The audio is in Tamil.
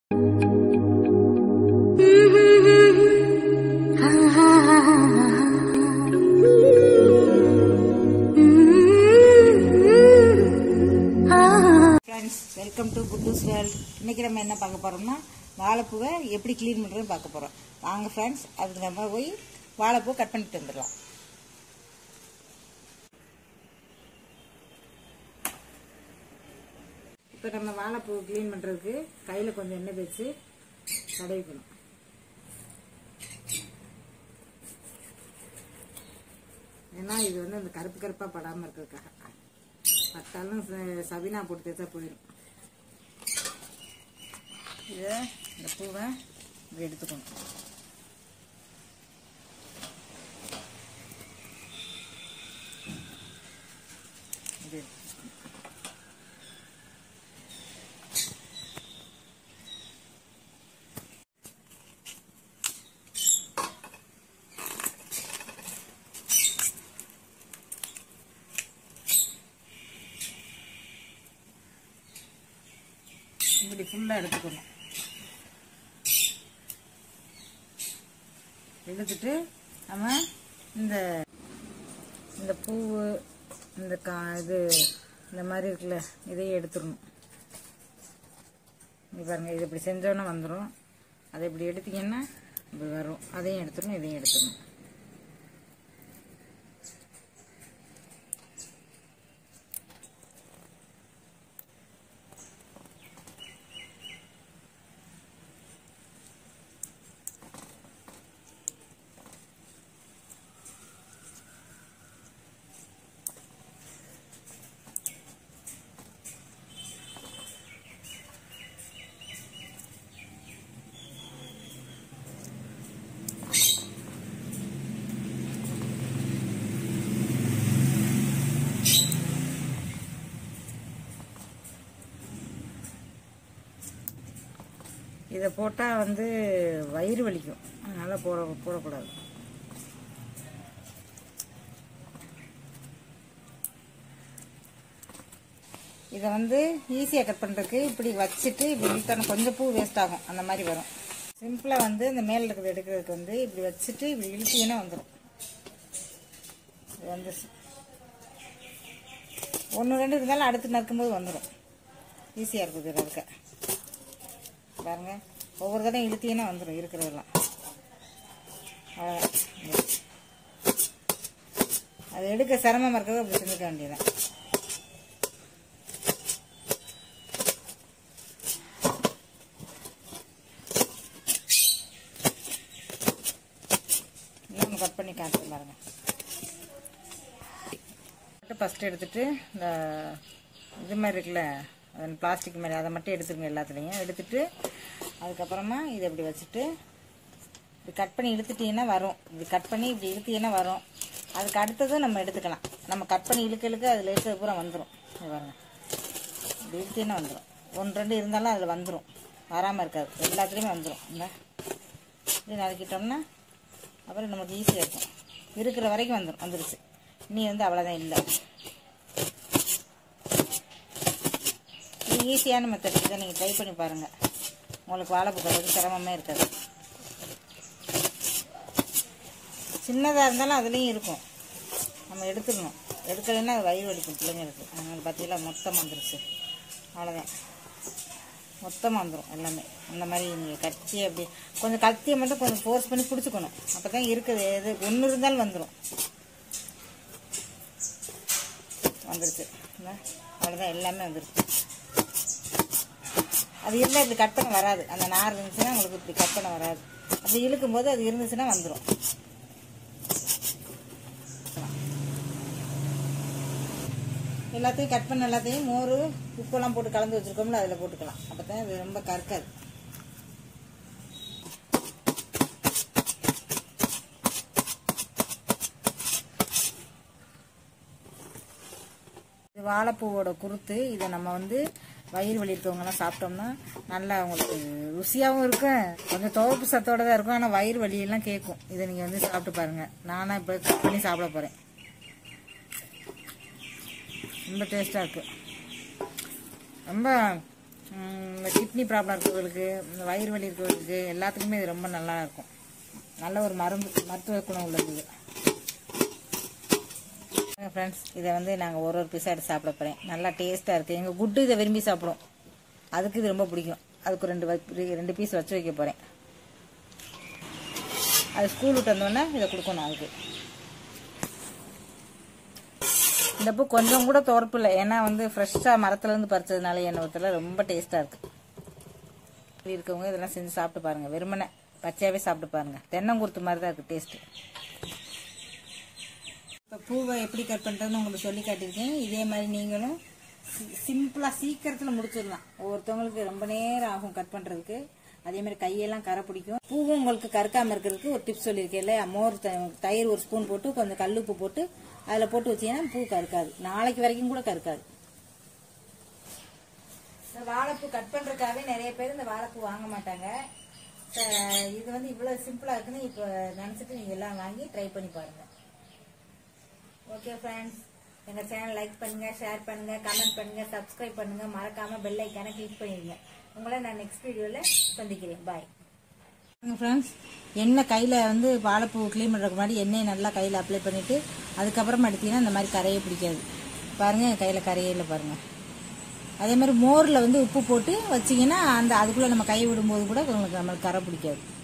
ஃப்ரெண்ட்ஸ் வெல்கம் டு புட்டூஸ் வேர்ல்ட் இன்னைக்கு நம்ம என்ன பார்க்க போறோம்னா வாழைப்பூவை எப்படி க்ளீன் பண்ணுறதுன்னு பார்க்க போறோம் வாங்க ஃப்ரெண்ட்ஸ் அதுக்கு நம்ம போய் வாழைப்பூ கட் பண்ணிட்டு வந்துடலாம் இப்போ நம்ம வாழைப்பூ க்ளீன் பண்ணுறதுக்கு கையில் கொஞ்சம் எண்ணெய் தேய்ச்சி தடவிக்கணும் ஏன்னா இது வந்து அந்த கருப்பு கருப்பாக படாமல் இருக்கிறதுக்காக பட்டாலும் ச- சபினா போட்டு தேய்ச்சா போயிடும் இதை இந்த பூவை இப்படி எடுத்துக்கணும் இது இப்படி ஃபுல்லாக எடுத்துக்கணும் எடுத்துட்டு நம்ம இந்த இந்த பூவு இந்த கா இது இந்த மாதிரி இருக்குல்ல இதையும் எடுத்துடணும் இங்க பாருங்க இது இப்படி செஞ்சோன்னே வந்துடும் அதை இப்படி எடுத்தீங்கன்னா இப்படி வரும் அதையும் எடுத்துடணும் இதையும் எடுத்துடணும் இதை போட்டால் வந்து வயிறு வலிக்கும் அதனால் போட போடக்கூடாது இதை வந்து ஈஸியாக கட் பண்ணுறதுக்கு இப்படி வச்சுட்டு இப்படி இழுத்தான கொஞ்சம் பூ வேஸ்ட் ஆகும் அந்த மாதிரி வரும் சிம்பிளாக வந்து இந்த மேலே இருக்கிறது எடுக்கிறதுக்கு வந்து இப்படி வச்சுட்டு இப்படி இழுத்தீங்கன்னா வந்துடும் இது வந்து ஒன்று ரெண்டு இருந்தாலும் அடுத்து நறுக்கும்போது வந்துடும் ஈஸியாக இருக்குது இது இருக்க பாருங்க ஒவ்வொரு தடையும் இழுத்தீங்கன்னா வந்துடும் இருக்கிறதெல்லாம் அவ்வளோதான். அது எடுக்க சிரமமாக இருக்கிறது அப்படி செஞ்சுக்க வேண்டியதான் இன்னும் கட் பண்ணி காமிச்சு பாருங்க ஃபஸ்ட்டு எடுத்துட்டு இந்த இது மாதிரி இருக்குல்ல பிளாஸ்டிக் மாதிரி அதை மட்டும் எடுத்துருங்க எல்லாத்துலேயும் எடுத்துட்டு அதுக்கப்புறமா இதை இப்படி வச்சுட்டு இப்படி கட் பண்ணி இழுத்துட்டீங்கன்னா வரும் இப்படி கட் பண்ணி இப்படி இழுத்தீங்கன்னா வரும் அதுக்கு அடுத்ததும் நம்ம எடுத்துக்கலாம் நம்ம கட் பண்ணி இழுக்க இழுக்க அதில் இருக்கிறது பூரா வந்துடும் பாருங்க இப்படி இழுத்தீங்கன்னா வந்துடும் ஒன்று ரெண்டு இருந்தாலும் அதில் வந்துடும் வராமல் இருக்காது எல்லாத்துலேயுமே வந்துடும் இந்த இப்படி நறுக்கிட்டோம்னா அப்புறம் நமக்கு ஈஸியாக இருக்கும் இருக்கிற வரைக்கும் வந்துடும் வந்துருச்சு இனி வந்து அவ்வளோதான் இல்லை இது ஈஸியான மெத்தட் இதை நீங்கள் ட்ரை பண்ணி பாருங்கள் உங்களுக்கு வாழைப்பூ கட்டுறது சிரமமே இருக்காது சின்னதாக இருந்தாலும் அதுலேயும் இருக்கும் நம்ம எடுத்துக்கணும் எடுக்கலைன்னா அது வயிறு வலிக்கும் பிள்ளைங்களுக்கு அதனால் பார்த்தீங்களா மொத்தமாக வந்துருச்சு அவ்வளோதான் மொத்தமாக வந்துடும் எல்லாமே அந்த மாதிரி நீங்கள் கத்தி அப்படி கொஞ்சம் கத்தியை மட்டும் கொஞ்சம் ஃபோர்ஸ் பண்ணி பிடிச்சிக்கணும் அப்போ தான் இருக்குது எது ஒன்று இருந்தாலும் வந்துடும் வந்துருச்சு என்ன? அவ்வளோதான் எல்லாமே வந்துருச்சு அது இருந்தால் இப்படி கட் பண்ண வராது அந்த நார் இருந்துச்சுன்னா உங்களுக்கு இப்படி கட் பண்ண வராது அப்படி இழுக்கும்போது அது இருந்துச்சுன்னா வந்துடும் எல்லாத்தையும் கட் பண்ண எல்லாத்தையும் மோர் உப்பெல்லாம் போட்டு கலந்து வச்சிருக்கோம்ல அதில் போட்டுக்கலாம் அப்போ தான் இது ரொம்ப கற்காது இது வாழைப்பூவோட குருத்து இதை நம்ம வந்து வயிறு வலி இருக்கவங்கலாம் சாப்பிட்டோம்னா நல்லா அவங்களுக்கு ருசியாகவும் இருக்கும் கொஞ்சம் துவப்பு சத்தோட தான் இருக்கும் ஆனால் வயிறு வலியெல்லாம் கேட்கும் இதை நீங்கள் வந்து சாப்பிட்டு பாருங்கள் நானாக இப்போ கட் பண்ணி சாப்பிட போகிறேன் ரொம்ப டேஸ்ட்டாக இருக்குது ரொம்ப உம், இந்த கிட்னி ப்ராப்ளம் இருக்கிறவங்களுக்கு இந்த வயிறு வலி இருக்கிறவங்களுக்கு எல்லாத்துக்குமே இது ரொம்ப நல்லா இருக்கும் நல்ல ஒரு மருந்து மருத்துவ குணம் உள்ளது இது ஃப்ரெண்ட்ஸ் இதை வந்து நாங்கள் ஒரு ஒரு பீஸாக எடுத்து சாப்பிட போகிறேன் நல்லா டேஸ்ட்டாக இருக்குது எங்கள் குட்டு இதை விரும்பி சாப்பிடும் அதுக்கு இது ரொம்ப பிடிக்கும் அதுக்கு ரெண்டு வ- ரெண்டு பீஸ் வச்சு வைக்க போகிறேன் அது ஸ்கூல் விட்டு வந்தோடனே இதை கொடுக்கணும் அதுக்கு இந்த பூ கொஞ்சம் கூட துவர்ப்பு இல்லை ஏன்னா வந்து ஃப்ரெஷ்ஷாக மரத்துலேருந்து பறிச்சதுனால எண்ணெய் ஊற்றல ரொம்ப டேஸ்ட்டாக இருக்குது இருக்கவங்க இதெல்லாம் செஞ்சு சாப்பிட்டு பாருங்கள் வெறுமனே பச்சையாகவே சாப்பிட்டு பாருங்கள் தென்னங்குருத்து மாதிரி தான் இருக்குது டேஸ்ட்டு இப்போ பூவை எப்படி கட் பண்ணுறதுன்னு உங்களுக்கு சொல்லி காட்டியிருக்கேன் இதே மாதிரி நீங்களும் சிம்பிளாக சீக்கிரத்தில் முடிச்சிடலாம் ஒவ்வொருத்தவங்களுக்கு ரொம்ப நேரம் ஆகும் கட் பண்ணுறதுக்கு அதே மாதிரி கையெல்லாம் கரை பிடிக்கும் பூவும் உங்களுக்கு கறக்காமல் இருக்கிறதுக்கு ஒரு டிப்ஸ் சொல்லியிருக்கேன்ல மோர் த- தயிர் ஒரு ஸ்பூன் போட்டு கொஞ்சம் கல்லுப்பு போட்டு அதில் போட்டு வச்சீங்கன்னா பூ கருக்காது நாளைக்கு வரைக்கும் கூட கருக்காது இந்த வாழைப்பூ கட் பண்ணுறதுக்காகவே நிறைய பேர் இந்த வாழைப்பூ வாங்க மாட்டாங்க அஹ் இது வந்து இவ்வளோ சிம்பிளாக இருக்குன்னு இப்போ நினச்சிட்டு நீங்கள் எல்லாம் வாங்கி ட்ரை பண்ணி பாருங்கள் ஓகே ஃப்ரெண்ட்ஸ் எங்கள் சேனல் லைக் பண்ணுங்க ஷேர் பண்ணுங்க கமெண்ட் பண்ணுங்க சப்ஸ்கிரைப் பண்ணுங்க மறக்காம பெல் ஐக்கானை கிளிக் பண்ணிடுங்க உங்களை நான் நெக்ஸ்ட் வீடியோவில் சந்திக்கிறேன் பாய் ஃப்ரெண்ட்ஸ் எண்ணெய் கையில் வந்து வாழைப்பூ க்ளீன் பண்ணுறதுக்கு முன்னாடி எண்ணெயை நல்லா கையில் அப்ளை பண்ணிவிட்டு அதுக்கப்புறம் எடுத்தீங்கன்னா இந்த மாதிரி கரையை பிடிக்காது பாருங்கள் என் கையில் கரையே இல்லை பாருங்கள் அதே மாதிரி மோரில் வந்து உப்பு போட்டு வச்சிங்கன்னா அந்த அதுக்குள்ளே நம்ம கை விடும்போது கூட உங்களுக்கு நம்மளுக்கு கரை பிடிக்காது